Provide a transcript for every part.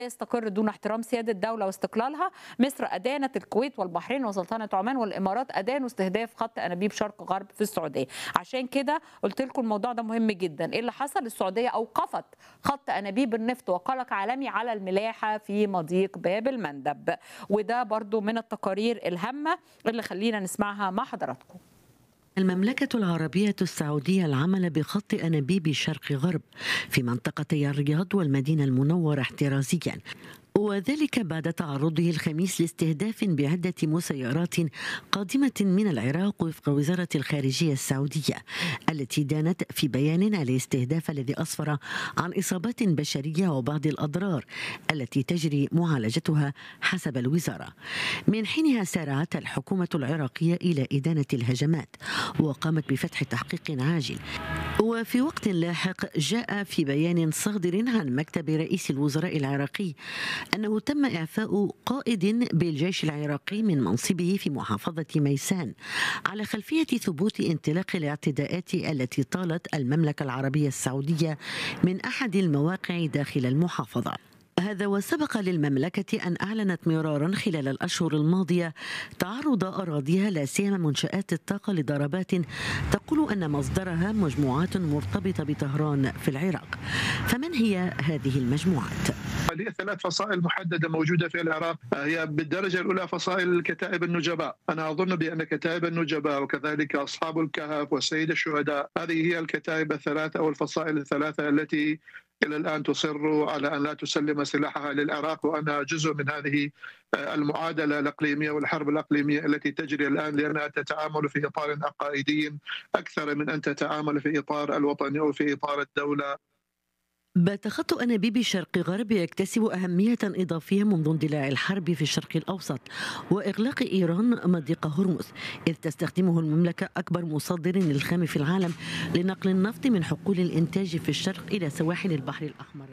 يستقر دون احترام سيادة الدولة واستقلالها مصر أدانت الكويت والبحرين وسلطنة عمان والإمارات أدانوا استهداف خط أنابيب شرق غرب في السعودية عشان كده قلت لكم الموضوع ده مهم جدا إيه اللي حصل السعودية أوقفت خط أنابيب النفط وقلق عالمي على الملاحة في مضيق باب المندب وده برضو من التقارير الهامة اللي خلينا نسمعها مع حضراتكم المملكة العربية السعودية العمل بخط أنابيب شرق غرب في منطقتي الرياض والمدينة المنورة احترازيا وذلك بعد تعرضه الخميس لاستهداف بعدة مسيرات قادمة من العراق وفق وزارة الخارجية السعودية التي دانت في بيان على الاستهداف الذي أسفر عن إصابات بشرية وبعض الأضرار التي تجري معالجتها حسب الوزارة من حينها سارعت الحكومة العراقية إلى إدانة الهجمات وقامت بفتح تحقيق عاجل وفي وقت لاحق جاء في بيان صادر عن مكتب رئيس الوزراء العراقي أنه تم إعفاء قائد بالجيش العراقي من منصبه في محافظة ميسان على خلفية ثبوت انطلاق الاعتداءات التي طالت المملكة العربية السعودية من أحد المواقع داخل المحافظة هذا وسبق للمملكة أن أعلنت مرارا خلال الأشهر الماضية تعرض أراضيها لا سيما منشآت الطاقة لضربات تقول أن مصدرها مجموعات مرتبطة بطهران في العراق فمن هي هذه المجموعات؟ هي ثلاث فصائل محدده موجوده في العراق هي بالدرجه الاولى فصائل كتائب النجباء انا اظن بان كتائب النجباء وكذلك اصحاب الكهف وسيد الشهداء هذه هي الكتائب الثلاثه او الفصائل الثلاثه التي الى الان تصر على ان لا تسلم سلاحها للعراق وانا جزء من هذه المعادله الاقليميه والحرب الاقليميه التي تجري الان لانها تتعامل في اطار عقائدي اكثر من ان تتعامل في اطار الوطني او في اطار الدوله بات خط أنابيب شرق غرب يكتسب أهمية إضافية منذ اندلاع الحرب في الشرق الأوسط وإغلاق إيران مضيق هرمز إذ تستخدمه المملكة أكبر مصدر للخام في العالم لنقل النفط من حقول الإنتاج في الشرق إلى سواحل البحر الأحمر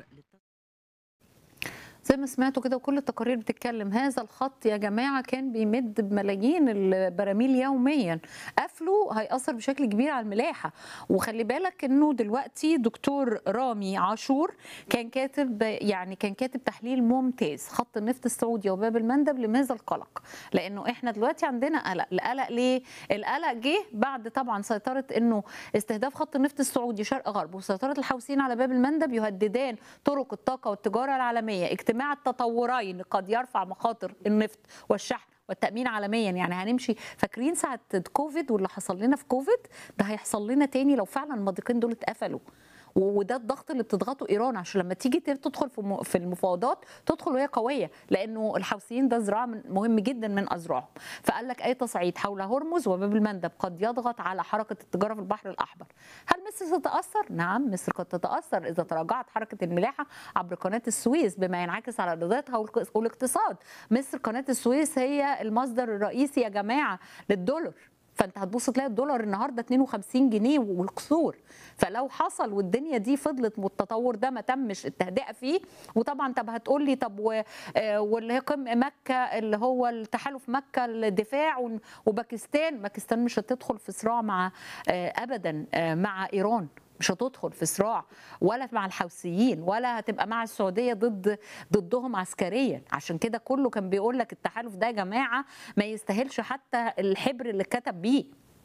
زي ما سمعتوا كده وكل التقارير بتتكلم هذا الخط يا جماعه كان بيمد بملايين البراميل يوميا قفله هيأثر بشكل كبير على الملاحه وخلي بالك انه دلوقتي دكتور رامي عاشور كان كاتب يعني كان كاتب تحليل ممتاز خط النفط السعودي وباب المندب لماذا القلق؟ لانه احنا دلوقتي عندنا قلق، القلق ليه؟ القلق جه بعد طبعا سيطره انه استهداف خط النفط السعودي شرق غرب وسيطره الحوثيين على باب المندب يهددان طرق الطاقه والتجاره العالميه اجتماع التطورين قد يرفع مخاطر النفط والشحن والتامين عالميا يعني هنمشي فاكرين ساعه كوفيد واللي حصل لنا في كوفيد ده هيحصل لنا تاني لو فعلا المضيقين دول اتقفلوا وده الضغط اللي بتضغطه ايران عشان لما تيجي تدخل في في المفاوضات تدخل وهي قويه لانه الحوثيين ده ذراع مهم جدا من اذرعهم فقال لك اي تصعيد حول هرمز وباب المندب قد يضغط على حركه التجاره في البحر الاحمر هل مصر تتاثر نعم مصر قد تتاثر اذا تراجعت حركه الملاحه عبر قناه السويس بما ينعكس على ايراداتها والاقتصاد مصر قناه السويس هي المصدر الرئيسي يا جماعه للدولار فانت هتبص تلاقي الدولار النهارده 52 جنيه والكسور فلو حصل والدنيا دي فضلت والتطور ده ما تمش التهدئه فيه وطبعا طب هتقول لي طب واللي هي قم مكه اللي هو التحالف مكه الدفاع وباكستان باكستان مش هتدخل في صراع مع ابدا مع ايران مش هتدخل في صراع ولا مع الحوثيين ولا هتبقى مع السعوديه ضد ضدهم عسكريا عشان كده كله كان بيقول لك التحالف ده يا جماعه ما يستاهلش حتى الحبر اللي كتب بيه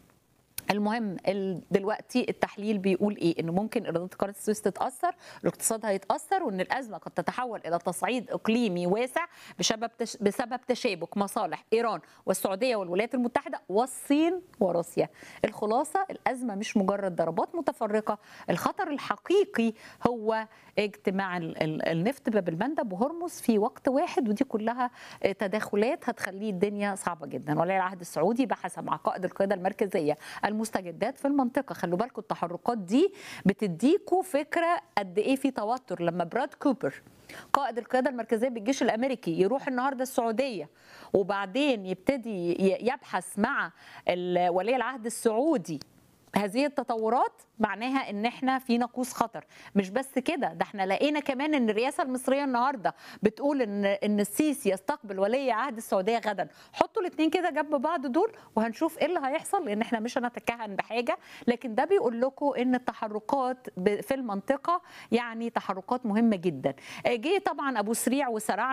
المهم دلوقتي التحليل بيقول ايه انه ممكن ايرادات قناه السويس تتاثر الاقتصاد هيتاثر وان الازمه قد تتحول الى تصعيد اقليمي واسع بسبب تش... بسبب تشابك مصالح ايران والسعوديه والولايات المتحده والصين وروسيا الخلاصه الازمه مش مجرد ضربات متفرقه الخطر الحقيقي هو اجتماع النفط باب المندب وهرمز في وقت واحد ودي كلها تداخلات هتخليه الدنيا صعبه جدا ولي العهد السعودي بحث مع قائد القياده المركزيه المستجدات في المنطقه خلوا بالكم التحركات دي بتديكوا فكره قد ايه في توتر لما براد كوبر قائد القياده المركزيه بالجيش الامريكي يروح النهارده السعوديه وبعدين يبتدي يبحث مع ولي العهد السعودي هذه التطورات معناها ان احنا في ناقوس خطر مش بس كده ده احنا لقينا كمان ان الرئاسه المصريه النهارده بتقول ان ان السيسي يستقبل ولي عهد السعوديه غدا حطوا الاثنين كده جنب بعض دول وهنشوف ايه اللي هيحصل لان احنا مش هنتكهن بحاجه لكن ده بيقول لكم ان التحركات ب- في المنطقه يعني تحركات مهمه جدا جه طبعا ابو سريع وسرع